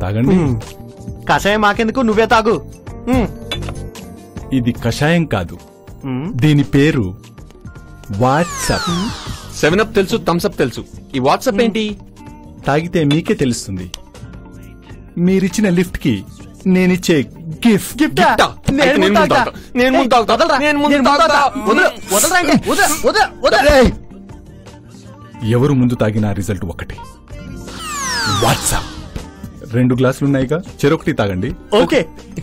తాగండి కషాయం మాకెందుకు నువ్వే తాగు మ్మ్. ఇది కషాయం కాదు మ్మ్. దీని పేరు వాట్సాప్ సెవెన్ అప్ తెలుసు థమ్స్ అప్ తెలుసు ఈ వాట్సాప్ ఏంటి తాగితే మీకే తెలుస్తుంది మీరిచ్చిన లిఫ్ట్ కి నేనిచ్చే గిఫ్ట్ గిఫ్టా? గిఫ్టా? నేను అయితే నేను ముందు ముందు తాగుతా. తాగుతా. నేను ముందు తాగుతా. వదలరా. నేను ముందు నేను ముందు తాగుతా. తాగుతా. వదలు. వదలరా అంటే. వదలు. వదలు. వదలు. ఎవరు ముందు తాగిన రిజల్ట్ ఒకటి వాట్సాప్ రెండు గ్లాసులు ఉన్నాయిగా చెరొకటి తాగండి ఓకే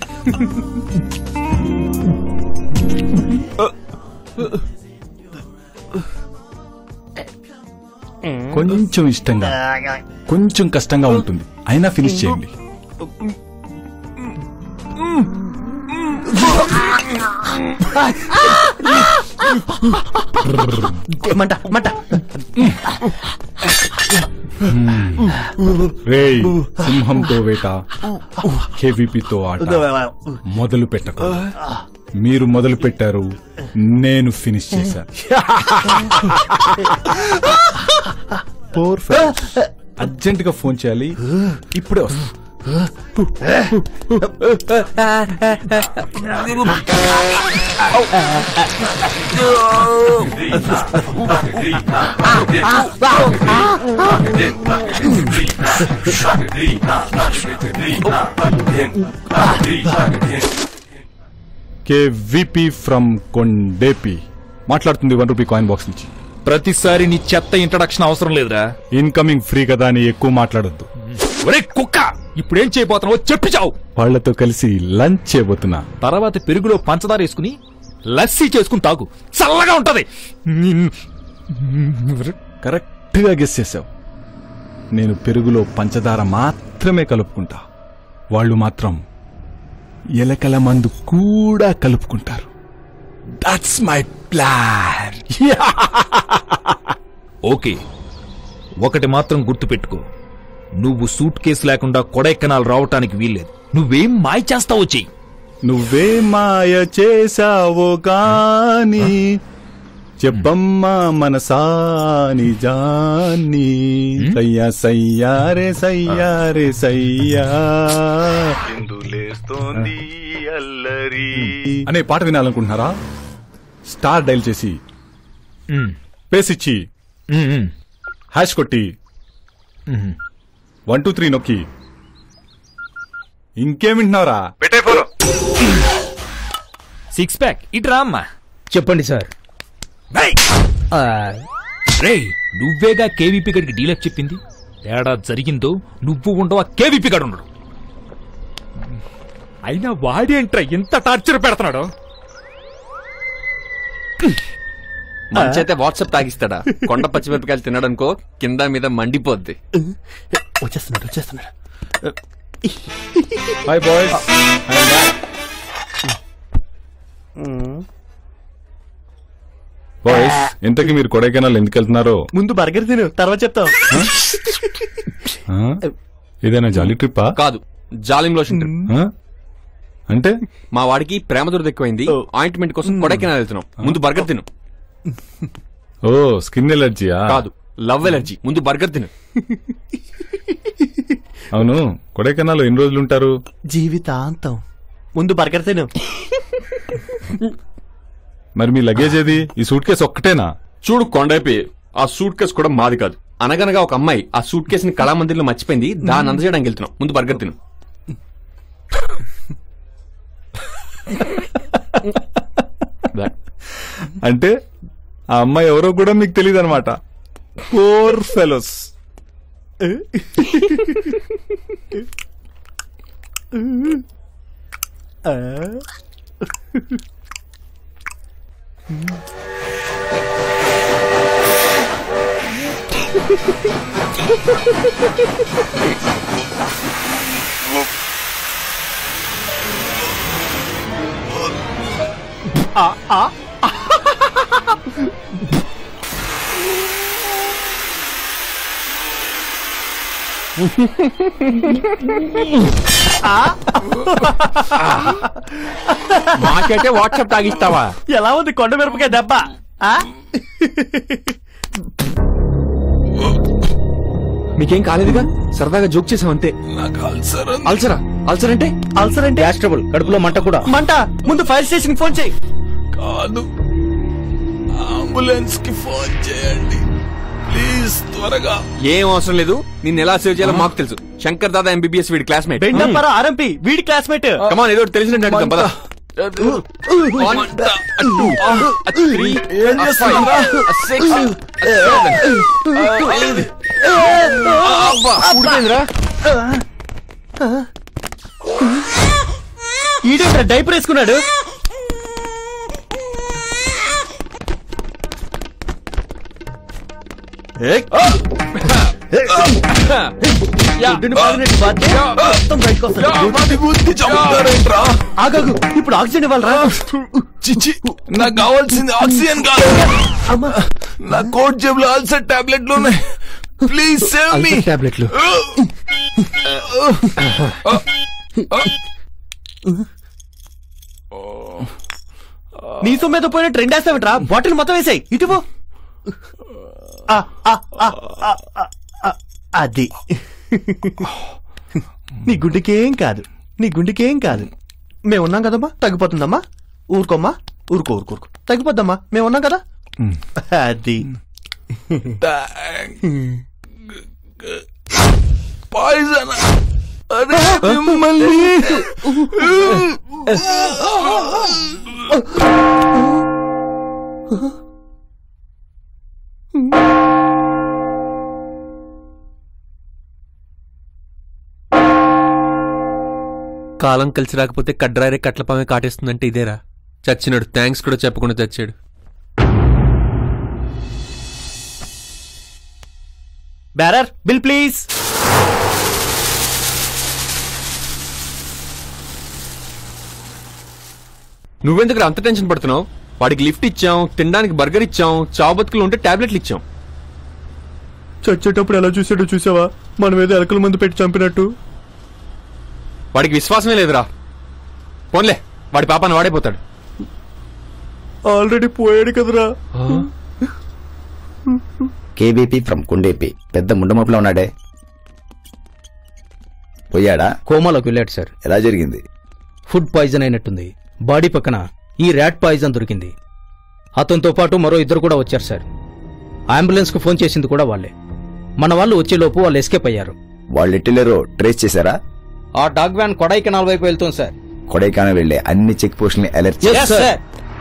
కొంచెం ఇష్టంగా కొంచెం కష్టంగా ఉంటుంది అయినా ఫినిష్ చేయండి మంట మంట రేయ్ సింహంతో వేట కేవీపీతో ఆట మొదలు పెట్టకు మీరు మొదలు పెట్టారు నేను ఫినిష్ చేశాను అర్జెంట్ గా ఫోన్ చేయాలి ఇప్పుడే వస్తా కేవీపీ ఫ్రమ్ కొండేపి మాట్లాడుతుంది వన్ రూపీ కాయిన్ బాక్స్ నుంచి ప్రతిసారి నీ చెత్త ఇంట్రడక్షన్ అవసరం లేదురా ఇన్కమింగ్ ఫ్రీ కదా అని ఎక్కువ మాట్లాడొద్దు ఒరే కుక్క ఇప్పుడేం చేయబోతున్నావో చెప్పి చావు వాళ్ళతో కలిసి లంచ్ చేయబోతున్నా తర్వాత పెరుగులో పంచదార వేసుకుని లస్సీ చేసుకుని తాగు చల్లగా ఉంటది నిన్ను- కరెక్ట్ గా గెస్ చేసావు నేను పెరుగులో పంచదార మాత్రమే కలుపుకుంటా వాళ్ళు మాత్రం ఎలకల మందు కూడా కలుపుకుంటారు దట్స్ మై ప్లాన్ ఓకే ఒకటి మాత్రం గుర్తు పెట్టుకో నువ్వు సూట్ కేసు లేకుండా కొడైకెనాల్ రావటానికి వీల్లేదు నువ్వేం మాయ చేస్తావో చెయ్యి నువ్వే మాయ చేసావో గాని చెప్పమ్మా మనసాని జాని సయ్యా సయ్యారే సయ్యారే సయ్యా ఎందులేస్తోంది అల్లరి అనే పాట వినాలనుకుంటున్నారా స్టార్ డైల్ చేసి ఉమ్, పేస్ ఇచ్చి ఉమ్, ఉమ్, హ్యాష్ కొట్టి ఉమ్. వన్ టూ త్రీ నొక్కి ఇంకేం వింటున్నారా సిక్స్ ప్యాక్ ఇట్రా అమ్మా చెప్పండి సార్ రే నువ్వేగా కేవీపీ గడికి డీలప్ చెప్పింది తేడా జరిగిందో నువ్వు ఉండవా కేవీపీ గడు ఉండడు అయినా వాడేంట్రా ఎంత టార్చర్ పెడుతున్నాడు మంచి అయితే వాట్సాప్ తాగిస్తాడా కొండ పచ్చిమిరపకాయలు తినడనుకో కింద మీద మండిపోద్ది వచ్చేస్తున్నాడు వచ్చేస్తున్నాడు హాయ్ బాయ్స్ బాయ్స్ ఇంతకీ మీరు కొడైకెనాల్ ఎందుకు వెళ్తున్నారో ముందు బర్గర్ తిను తర్వాత చెప్తాం ఆ? ఇదేనా జాలీ ట్రిప్పా కాదు జాలిం లోషన్ ఆ? అంటే మా వాడికి ప్రేమ దురద ఎక్కువైంది ఆయింట్మెంట్ కోసం కొడైకెనాల్ వెళ్తున్నాం ముందు బర్గర్ తిను ఓ స్కిన్ ఎలర్జీయా కాదు లవ్ ఎలర్జీ ముందు బర్గర్ తిను అవును కొడైకెనాల్ ఎన్ని రోజులు ఉంటారు జీవితాంతం ముందు బర్గర్ తిను మరి మీ లగేజ్ ఏది ఈ సూట్ కేసు ఒక్కటేనా చూడు కొండైపోయి ఆ సూట్ కేసు కూడా మాది కాదు అనగనగా ఒక అమ్మాయి ఆ సూట్ కేసుని కళామందిర్లో మర్చిపోయింది దాన్ని అందజేయడానికి వెళ్తున్నాం ముందు బర్గర్ తిను అంటే ఆ అమ్మాయి ఎవరో కూడా మీకు తెలియదు అనమాట పోర్ ఫెలోస్ మాకైతే వాట్సాప్ తాగిస్తావా ఎలా ఉంది కొండ మిరపకాయ దెబ్బ ఆ? మీకేం కాలేదుగా సరదాగా జోక్ చేసాం అంతే నాకు అల్సర్ అల్సరా అల్సర్ అంటే అల్సర్ అంటే గ్యాస్ ట్రబుల్ కడుపులో మంట కూడా మంట ముందు ఫైర్ స్టేషన్ ఫోన్ చేయి కాదు అంబులెన్స్ కి ఫోన్ చేయండి ప్లీజ్ త్వరగా ఏం అవసరం లేదు నిన్ను ఎలా సేవ్ చేయాలో మాకు తెలుసు శంకర్ దాదా ఎంబీబీఎస్ వీడి క్లాస్మేట్ బెండప్పర ఆర్ఎంపీ వీడి క్లాస్మేట్ కమాన్ ఏదో ఒకటి తెలిసినట్టు అడుగుదాం పద One, a two, a three, ఏం a five, చేస్తున్నావురా? a six, a seven, a eight. అబ్బా, ఊడిపోయిందిరా. ఈడేంట్రా డైపర్ వేసుకున్నాడు యా. గుడ్డుని బాదినట్టు బాధ్యత మొత్తం బయటకు వస్తుంది. అది గుర్తి చంపుతారేంట్రా ఆగాగు ఇప్పుడు ఆక్సిజన్ ఇవ్వాలరా చిచి నాకు కావాల్సింది ఆక్సిజన్ కాదు అమ్మా నా కోట్ జేబులో అల్సర్ టాబ్లెట్లు ఉన్నాయి ప్లీజ్ సేవ్ మీ అల్సర్ టాబ్లెట్లు నీ సొమ్మేదో పోయిన ట్రెండ్ వేస్తావిట్రా బాటిల్ మొత్తం వేసాయి ఇటు పో. ఆ, ఆ, ఆ, ఆ, ఆ, ఆ, అది నీ గుండెకేం కాదు నీ గుండెకేం కాదు మేము ఉన్నాం కదమ్మా తగ్గిపోతుందమ్మా ఊరుకోమ్మా ఊరుకో ఊరుకో ఊరుకో తగ్గిపోద్దమ్మా మేము ఉన్నాం కదా అది పాయిజన్ అరే మిమ్మల్ని కాలం కలిసి రాకపోతే కడ్రారే కట్లపామే కాటేస్తుందంటే ఇదేరా చచ్చినాడు థ్యాంక్స్ కూడా చెప్పకుండా చచ్చాడు బ్యారర్ బిల్ ప్లీజ్ నువ్వెందుకు అంత టెన్షన్ పడుతున్నావు వాడికి లిఫ్ట్ ఇచ్చాం తినడానికి బర్గర్ ఇచ్చాం చావు బతుకులు ఉంటే టాబ్లెట్లు ఇచ్చాం చచ్చేటప్పుడు ఎలా చూసాడో చూసావా మనం ఏదో ఎలకల మందు పెట్టి చంపినట్టు వాడికి విశ్వాసమే లేదురా పోన్లే వాడి పాపాన్ని వాడైపోతాడు ఆల్రెడీ పోయాడు కదరా కేబీపీ ఫ్రమ్ కుండేపి పెద్ద ముండమపులో ఉన్నాడే పోయాడా కోమాలోకి వెళ్ళాడు సార్ ఎలా జరిగింది ఫుడ్ పాయిజన్ అయినట్టుంది బాడీ పక్కన ఈ ర్యాట్ పాయిజన్ దొరికింది అతనితో పాటు మరో ఇద్దరు కూడా వచ్చారు సార్ అంబులెన్స్ కు ఫోన్ చేసింది కూడా వాళ్ళే మన వాళ్ళు వచ్చేలోపు వాళ్ళు ఎస్కేప్ అయ్యారు వాళ్ళు ఎట్టిలేరో ట్రేస్ చేశారా ఆ డాగ్ వ్యాన్ కొడైకెనాల్ వైపు వెళ్తుంది సార్ కొడైకాన వెళ్లే అన్ని చెక్ పోస్టుల్ని అలర్ట్ చేసి సార్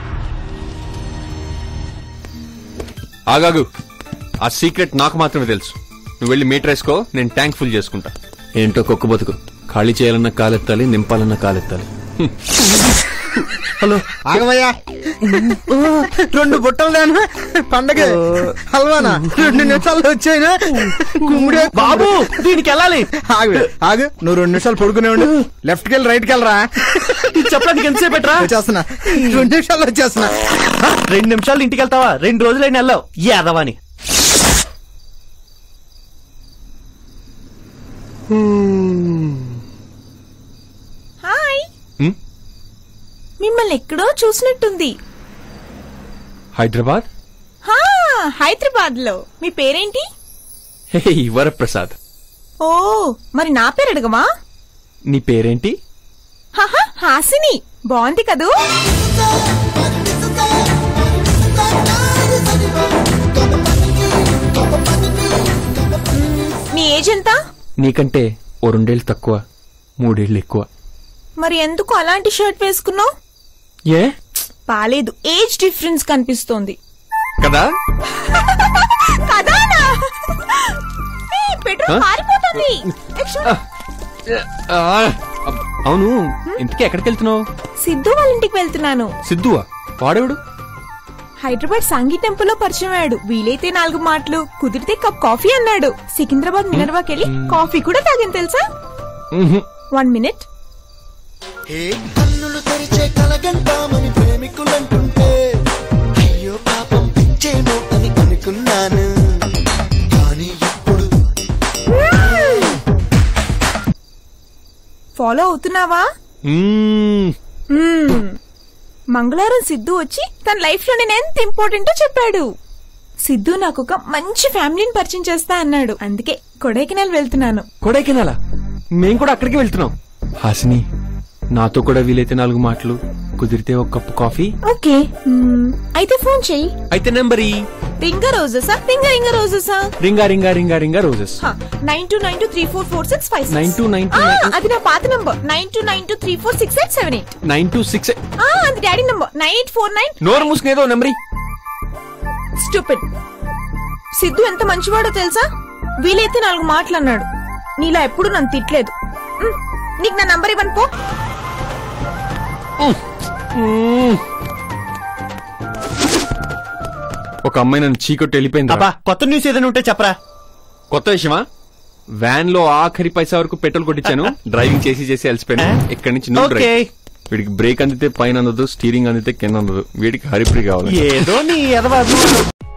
ఆగాగు ఆ సీక్రెట్ నాకు మాత్రమే తెలుసు నువ్వు వెళ్ళి మీటర్ వేసుకో నేను ట్యాంక్ ఫుల్ చేసుకుంటా ఏంటో కుక్క బతుకు ఖాళీ చేయాలన్న కాలెత్తాలి నింపాలన్న కాలెత్తాలి ఆగమయ్యా రెండు బుట్టలు దాను పండగ హల్వానా రెండు నిమిషాలు వచ్చాయినా కుమ్ముడే బాబు దీనికి వెళ్ళాలి ఆగు ఆగు నువ్వు రెండు నిమిషాలు పడుకునే ఉండు లెఫ్ట్ కి వెళ్ళి రైట్ కి వెళ్ళరా ఇది చెప్పడానికి ఎంతసేపు పెట్టరా వచ్చేస్తున్నా రెండు నిమిషాలు వచ్చేస్తున్నా రెండు నిమిషాలు ఇంటికి వెళ్తావా రెండు రోజులైన వెళ్ళావు యాదవాని హాయ్ హ్మ్? మిమ్మల్ని ఎక్కడో చూసినట్టుంది హైదరాబాద్ హా హైదరాబాద్ లో మీ పేరేంటి హే వరప్రసాద్ ఓ మరి నా పేరు అడగమా నీ పేరేంటి హహ, హాసిని బాగుంది కదూ మీ ఏజ్ ఎంత నీకంటే ఓ రెండేళ్ళు తక్కువ మూడేళ్ళు ఎక్కువ మరి ఎందుకు అలాంటి షర్ట్ వేసుకున్నావు ఏ పాలేదు ఏజ్ డిఫరెన్స్ కనిపిస్తోంది కదా కదానా ఏయ్, పెట్రోల్ ఆ? పారిపోతుంది ఏ, చూడు. ఆ, అబ్- అవును ఇంతకీ ఎక్కడికి వెళ్తున్నావు సిద్ధు వాళ్ళ ఇంటికి వెళ్తున్నాను సిద్ధువా వాడేవాడు హైదరాబాద్ సాంగీ టెంపుల్ లో పరిచయం అయ్యాడు వీలైతే నాలుగు మాటలు కుదిరితే కప్ కాఫీ అన్నాడు సికింద్రాబాద్ మినర్వాకి వెళ్ళి కాఫీ కూడా తాగాను తెలుసా మ్హూ. వన్ మినిట్ కన్నులు తెరిచే కలగంటామని ప్రేమికులంటుంటే అయ్యో పాపం పిచ్చేమో అని అనుకున్నాను కానీ ఇప్పుడు ఫాలో అవుతున్నావా మ్మ్. మ్మ్. మంగళవారం సిద్ధు వచ్చి తన లైఫ్ లో నేను ఎంత ఇంపార్టెంటో చెప్పాడు సిద్ధు నాకు ఒక మంచి ఫ్యామిలీని పరిచయం చేస్తా అన్నాడు అందుకే కొడైకెనాల్ వెళ్తున్నాను కొడైకెనాలా మేం కూడా అక్కడికి వెళ్తున్నాం హాసిని నాతో కూడా వీలైతే నాలుగు మాటలు కుదిరితే ఒక కప్పు కాఫీ ఓకే మ్మ్, అయితే ఫోన్ చెయ్యి అయితే నెంబర్ రింగ roses ring a ring a roses ring a ring a ring a ring a roses nine two nine two three four four six five nine two nine two అది నా పాత number nine two nine two three four six eight seven eight nine two six అది daddy number nine eight four nine నోరు మూసుకునేదో number stupid Siddhu ఎంత మంచివాడో తెలుసా వీలైతే నాలుగు మాటలు అన్నాడు నీలా ఎప్పుడు నన్ను తిట్టలేదు మ్, నీకు నా నంబర్ ఇవ్వను పో ఒక అమ్మాయి నన్ను చీకొట్టి వెళ్ళిపోయింది అబ్బా కొత్త న్యూస్ ఏదైనా ఉంటే చెప్పరా కొత్త విషయమా వ్యాన్ లో ఆఖరి పైసా వరకు పెట్రోల్ కొట్టించాను డ్రైవింగ్ చేసి చేసి అలసిపోయాను ఇక్కడి నుంచి నువ్వు ఓకే డ్రైవ్ వీడికి బ్రేక్ అందితే పైన అందదు స్టీరింగ్ అందితే కింద అందదు వీడికి హరిప్రి కావాలి ఏదో నీ ఎదవా